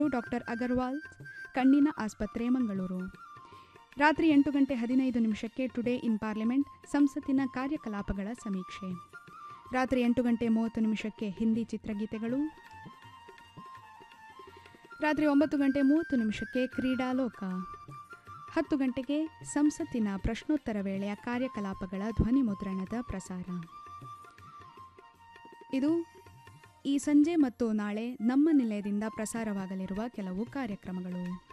doctor Agarwal ಕಣ್ಣಿನ ಆಸ್ಪತ್ರೆ ಮಂಗಳೂರು ರಾತ್ರಿ ಎಂಟು ಗಂಟೆ ಹದಿನೈದು ನಿಮಿಷಕ್ಕೆ ಟುಡೇ ಇನ್ ಪಾರ್ಲಿಮೆಂಟ್ ಸಂಸತ್ತಿನ ಕಾರ್ಯಕಲಾಪಗಳ ಸಮೀಕ್ಷೆ ರಾತ್ರಿ ಎಂಟು ಗಂಟೆ ಮೂವತ್ತು ನಿಮಿಷಕ್ಕೆ ಹಿಂದಿ ಚಿತ್ರಗೀತೆಗಳು ರಾತ್ರಿ ಒಂಬತ್ತು ಗಂಟೆ ಮೂವತ್ತು ನಿಮಿಷಕ್ಕೆ ಕ್ರೀಡಾಲೋಕ ಹತ್ತು ಗಂಟೆಗೆ ಸಂಸತ್ತಿನ ಪ್ರಶ್ನೋತ್ತರ ವೇಳೆಯ ಕಾರ್ಯಕಲಾಪಗಳ ಧ್ವನಿ ಮುದ್ರಣದ ಪ್ರಸಾರ ಇದು ಈ ಸಂಜೆ ಮತ್ತು ನಾಳೆ ನಮ್ಮ ನಿಲಯದಿಂದ ಪ್ರಸಾರವಾಗಲಿರುವ ಕೆಲವು ಕಾರ್ಯಕ್ರಮಗಳು